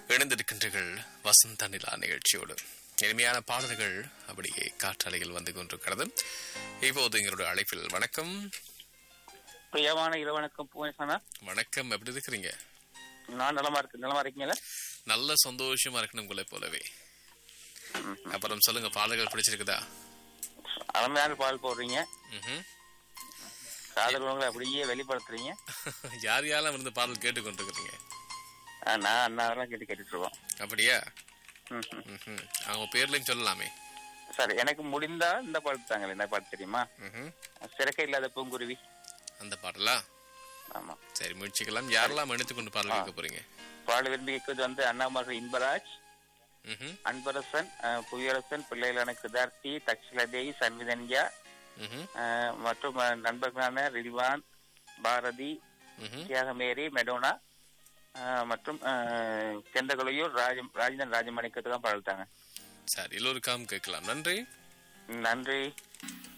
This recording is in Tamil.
இணைந்திருக்கின்றீர்கள் வசந்த நிலா நிகழ்ச்சியோடு இனிமையான பாடல்கள் அப்படியே காற்றாலையில் வந்து கொண்டிருக்கிறது இப்போது எங்களுடைய அழைப்பில் வணக்கம் பிரியமான இரவணக்கம் பூமேசனா வணக்கம் எப்படி இருக்கிறீங்க நான் நலமா இருக்கு நலமா இருக்கீங்களா நல்ல சந்தோஷமா இருக்கணும் உங்களை போலவே அப்புறம் சொல்லுங்க பாடல்கள் பிடிச்சிருக்குதா அருமையான பால் போடுறீங்க ம்ஹும். காதல் உணர்வுகளை அப்படியே வெளிப்படுத்துறீங்க யார் யாரெல்லாம் இருந்து பாடல் கேட்டுக்கொண்டிருக்கிறீங்க ஆ, நான் அண்ணாவெல்லாம் கேட்டு கேட்டுட்டு இருக்கோம் அப்படியா ம், ம். ம்ஹும். அவங்க பேர்லயும் சொல்லலாமே சரி எனக்கு முடிந்தா இந்த பாட்டு தாங்களே என்ன பாட்டு தெரியுமா ம்ஹும். சிறக்க இல்லாத பூங்குருவி அந்த பாடலா ஆமா சரி முயற்சிக்கலாம் யாரெல்லாம் எடுத்து கொண்டு பாடல் கேட்க போறீங்க பாடல் விரும்பி கேட்கிறது வந்து அண்ணாமர்கள் இன்பராஜ் ம்ஹும். அன்பரசன் அஹ், புவியரசன் பிள்ளைகளான கிருதார்த்தி தக்ஷிலதேவி சன்விதன்யா ம்ஹும். அஹ், மற்றும் அஹ், நண்பர்களான ரில்வான் பாரதி ம்ஹும். தியாகமேரி மெடோனா அஹ், மற்றும் அஹ், கெந்தகுலையூர் ராஜ ராஜேந்திரன் ராஜமாணிக்கத்துக்கு தான் பாடல்தாங்க சரி எல்லோருக்காகவும் கேட்கலாம் நன்றி நன்றி